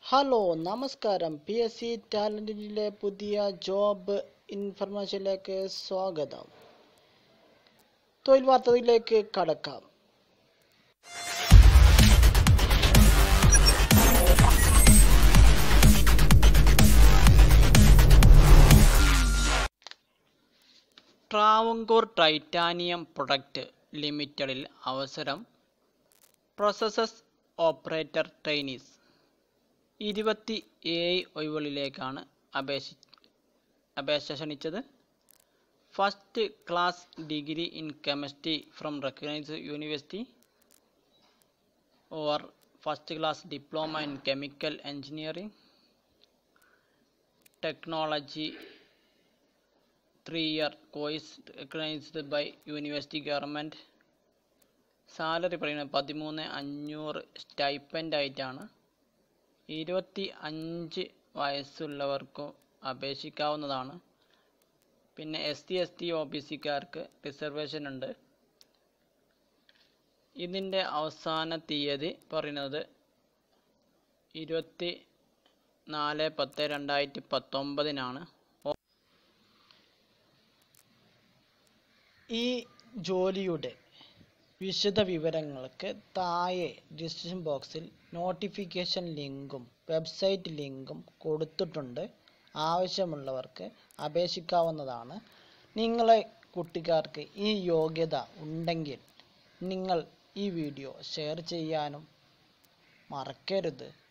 hello നമസ്കാരം P S C ടാലൻറ്റിലെ പുതിയ job ഇൻഫർമേഷനിലേക്ക് സ്വാഗതം തൊഴിൽ വാർത്തയിലേക്ക് കടക്കാം ട്രാവങ്കൂർ ടൈറ്റാനിയം പ്രൊഡക്റ്റ് ലിമിറ്റഡിൽ അവസരം പ്രോസസസ് ഓപ്പറേറ്റർ ട്രെയിനീസ് ഇരുപത്തി ഏഴ് ഒഴിവുകളിലേക്കാണ് അപേക്ഷ അപേക്ഷ ക്ഷണിച്ചത് first class degree in chemistry from recognised university or first class diploma in chemical engineering technology three year course recognised by university government salary പറയുന്നത് പതിമൂന്ന് അഞ്ഞൂറ് സ്റ്റൈപ്പൻ്റ് ആയിട്ടാണ് ഇരുപത്തി അഞ്ച് വയസ്സുള്ളവർക്കും അപേക്ഷിക്കാവുന്നതാണ് പിന്നെ S T S T O B സിക്കാർക്ക് റിസർവേഷൻ ഉണ്ട് ഇതിൻ്റെ അവസാന തീയതി പറയുന്നത് ഇരുപത്തി നാല് പത്ത് രണ്ടായിരത്തി പത്തൊമ്പതിനാണ് ഈ ജോലിയുടെ വിശദ വിവരങ്ങൾക്ക് താഴെ ഡിസ്ക്രിപ്ഷൻ ബോക്സിൽ നോട്ടിഫിക്കേഷൻ ലിങ്കും വെബ്സൈറ്റ് ലിങ്കും കൊടുത്തിട്ടുണ്ട് ആവശ്യമുള്ളവർക്ക് അപേക്ഷിക്കാവുന്നതാണ് നിങ്ങളെ കുട്ടിക്കാർക്ക് ഈ യോഗ്യത ഉണ്ടെങ്കിൽ നിങ്ങൾ ഈ വീഡിയോ ഷെയർ ചെയ്യാനും മറക്കരുത്